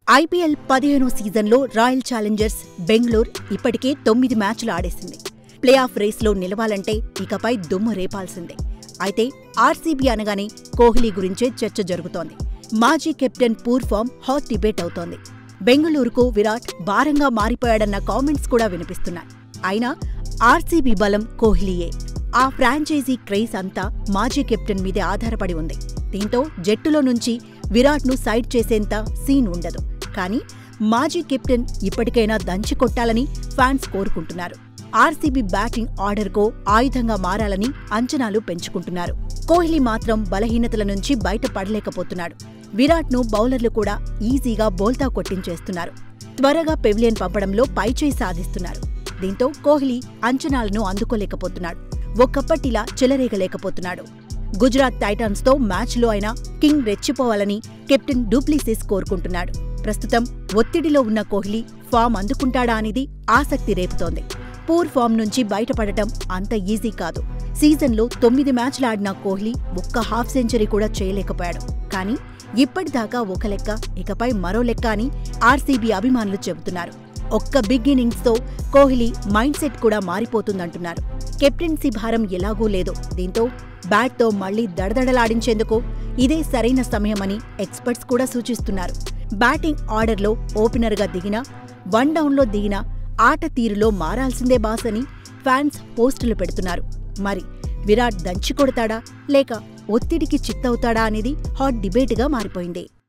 IPL పదిహేనో సీజన్లో royal Challengers Bengaluru ఇప్పటికే తొమ్మిది మ్యాచ్లు ఆడేసింది ప్లే ఆఫ్ రేస్లో నిలవాలంటే ఇకపై దుమ్ము రేపాల్సిందే అయితే ఆర్సీబీ అనగానే కోహ్లీ గురించే చర్చ జరుగుతోంది మాజీ captain poor form hot debate అవుతోంది బెంగళూరుకు విరాట్ భారంగా మారిపోయాడన్న కామెంట్స్ కూడా వినిపిస్తున్నాయి అయినా ఆర్సీబీ బలం కోహ్లీయే ఆ ఫ్రాంచైజీ క్రేజ్ అంతా మాజీ కెప్టెన్ మీదే ఆధారపడి ఉంది దీంతో జట్టులో నుంచి విరాట్ను సైడ్ చేసేంత సీన్ ఉండదు కానీ మాజీ కెప్టెన్ ఇప్పటికైనా దంచి కొట్టాలని ఫ్యాన్స్ కోరుకుంటున్నారు ఆర్సీబీ బ్యాటింగ్ ఆర్డర్కో ఆయుధంగా మారాలని అంచనాలు పెంచుకుంటున్నారు కోహ్లీ మాత్రం బలహీనతల నుంచి బయటపడలేకపోతున్నాడు విరాట్ను బౌలర్లు కూడా ఈజీగా బోల్తా కొట్టించేస్తున్నారు త్వరగా పెవిలియన్ పంపడంలో పైచేయి సాధిస్తున్నారు దీంతో కోహ్లీ అంచనాలను అందుకోలేకపోతున్నాడు ఒక్కప్పటిలా చెలరేగలేకపోతున్నాడు గుజరాత్ టైటాన్స్తో మ్యాచ్లో అయినా కింగ్ రెచ్చిపోవాలని కెప్టెన్ డూప్లిసిస్ కోరుకుంటున్నాడు ప్రస్తుతం ఒత్తిడిలో ఉన్న కోహ్లీ ఫామ్ అందుకుంటాడా అనేది ఆసక్తి రేపుతోంది పూర్ ఫామ్ నుంచి బయటపడటం అంత ఈజీ కాదు సీజన్లో తొమ్మిది మ్యాచ్లు ఆడిన కోహ్లీ ఒక్క హాఫ్ సెంచరీ కూడా చేయలేకపోయాడు కానీ ఇప్పటిదాకా ఒక లెక్క ఇకపై మరో లెక్క అని ఆర్సీబీ అభిమానులు చెబుతున్నారు ఒక్క బిగ్ ఇన్నింగ్స్తో కోహ్లీ మైండ్ సెట్ కూడా మారిపోతుందంటున్నారు కెప్టెన్సీ భారం ఎలాగూ లేదు దీంతో బ్యాట్తో మళ్లీ దడదడలాడించేందుకు ఇదే సరైన సమయమని ఎక్స్పర్ట్స్ కూడా సూచిస్తున్నారు బ్యాటింగ్ ఆర్డర్లో ఓపెనర్గా దిగినా వన్ డౌన్లో దిగినా ఆట తీరులో మారాల్సిందే బాస్ అని ఫ్యాన్స్ పోస్టులు పెడుతున్నారు మరి విరాట్ దంచి కొడతాడా లేక ఒత్తిడికి చిత్తవుతాడా అనేది హాట్ డిబేట్గా మారిపోయింది